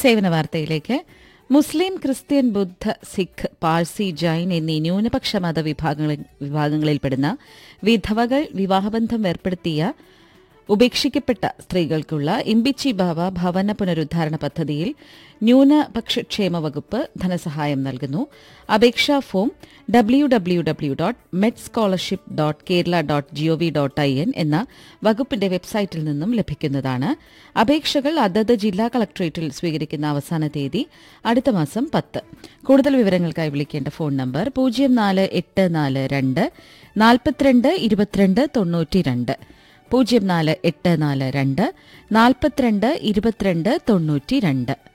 സേവന വാർത്തയിലേക്ക് Muslim Christian ബുദ്ധ സിഖ് പാഴ്സി ജൈൻ എന്നീ ന്യൂനപക്ഷ മത വിഭാഗങ്ങളിൽ വിഭാഗങ്ങളിൽപ്പെടുന്ന വിധവകൾ വിവാഹബന്ധം ഏർപ്പെടുത്തിയ ഉപേക്ഷിക്കപ്പെട്ട സ്ത്രീകൾക്കുള്ള ഇമ്പിച്ചി ബാവ ഭവന പുനരുദ്ധാരണ പദ്ധതിയിൽ ന്യൂനപക്ഷക്ഷേമ വകുപ്പ് ധനസഹായം നൽകുന്നു അപേക്ഷാ form W W W dot med scholarship dot Kerala dot gov dot I N എന്ന വകുപ്പിന്റെ വെബ്സൈറ്റിൽ നിന്നും ലഭിക്കുന്നതാണ് അപേക്ഷകൾ അതത് ജില്ലാ കളക്ടറേറ്റിൽ സ്വീകരിക്കുന്ന അവസാന തീയതി അടുത്ത മാസം പത്ത് കൂടുതൽ വിവരങ്ങൾക്കായി വിളിക്കേണ്ട ഫോൺ നമ്പർ പൂജ്യം നാല് എട്ട് നാല് രണ്ട് നാൽപ്പത്തിരണ്ട് ഇരുപത്തിരണ്ട് തൊണ്ണൂറ്റി രണ്ട് പൂജ്യം നാല് എട്ട് നാല് രണ്ട് നാൽപ്പത്തിരണ്ട് ഇരുപത്തിരണ്ട് തൊണ്ണൂറ്റി രണ്ട്